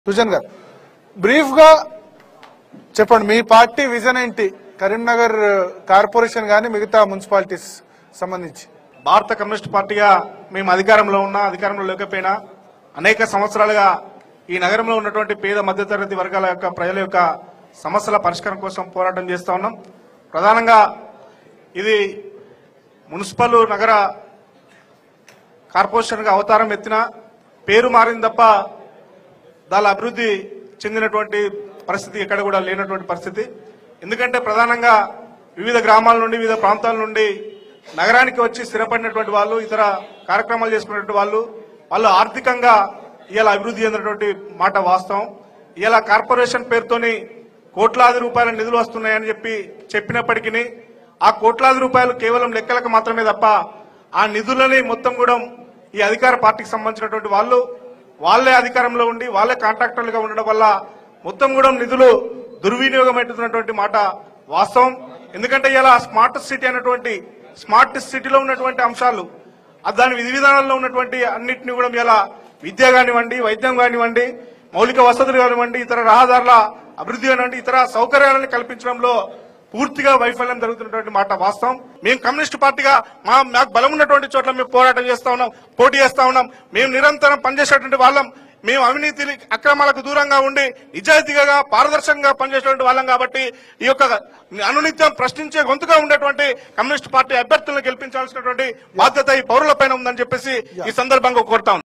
సుజన్ గారు బ్రీఫ్ గా చెప్పండి మీ పార్టీ విజన్ ఏంటి కరీంనగర్ కార్పొరేషన్ కానీ మిగతా మున్సిపాలిటీస్ సంబంధించి భారత కమ్యూనిస్ట్ పార్టీగా మేము అధికారంలో ఉన్నా అధికారంలో లేకపోయినా అనేక సంవత్సరాలుగా ఈ నగరంలో ఉన్నటువంటి పేద మధ్యతరగతి వర్గాల యొక్క ప్రజల యొక్క సమస్యల పరిష్కారం కోసం పోరాటం చేస్తా ఉన్నాం ప్రధానంగా ఇది మున్సిపల్ నగర కార్పొరేషన్గా అవతారం ఎత్తిన పేరు మారింది తప్ప దాని అభివృద్ధి చెందినటువంటి పరిస్థితి ఎక్కడ కూడా లేనటువంటి పరిస్థితి ఎందుకంటే ప్రధానంగా వివిధ గ్రామాల నుండి వివిధ ప్రాంతాల నుండి నగరానికి వచ్చి స్థిరపడినటువంటి వాళ్ళు ఇతర కార్యక్రమాలు చేసుకున్నటువంటి వాళ్ళు వాళ్ళు ఆర్థికంగా ఇలా అభివృద్ధి చెందినటువంటి మాట వాస్తవం ఇలా కార్పొరేషన్ పేరుతోని కోట్లాది రూపాయల నిధులు వస్తున్నాయని చెప్పి చెప్పినప్పటికీ ఆ కోట్లాది రూపాయలు కేవలం లెక్కలకు మాత్రమే తప్ప ఆ నిధులని మొత్తం కూడా ఈ అధికార పార్టీకి సంబంధించినటువంటి వాళ్ళు వాళ్ళే అధికారంలో ఉండి వాళ్ళే కాంట్రాక్టర్లుగా ఉండడం వల్ల మొత్తం కూడా నిధులు దుర్వినియోగం అవుతున్నటువంటి మాట వాస్తవం ఎందుకంటే ఇలా స్మార్ట్ సిటీ అనేటువంటి స్మార్ట్ సిటీలో ఉన్నటువంటి అంశాలు ఆ దాని విధి విధానాల్లో ఉన్నటువంటి అన్నింటినీ కూడా ఇలా విద్య కానివ్వండి వైద్యం కానివ్వండి మౌలిక వసతులు కానివ్వండి ఇతర రహదారుల అభివృద్ధి కానివ్వండి ఇతర సౌకర్యాలను కల్పించడంలో పూర్తిగా వైఫల్యం జరుగుతున్నటువంటి మాట వాస్తవం మేము కమ్యూనిస్ట్ పార్టీగా మా మాకు బలం ఉన్నటువంటి చోట్ల మేము పోరాటం చేస్తా ఉన్నాం పోటీ చేస్తా ఉన్నాం మేము నిరంతరం పనిచేసేటువంటి వాళ్ళం మేము అవినీతి అక్రమాలకు దూరంగా ఉండి నిజాయితీగా పారదర్శకంగా పనిచేసేటువంటి వాళ్ళం కాబట్టి ఈ యొక్క అనునిత్యం ప్రశ్నించే గొంతుగా ఉండేటువంటి కమ్యూనిస్ట్ పార్టీ అభ్యర్థులను గెలిపించాల్సినటువంటి బాధ్యత ఈ పౌరులపైన ఉందని చెప్పేసి ఈ సందర్భంగా కోరుతా ఉన్నాం.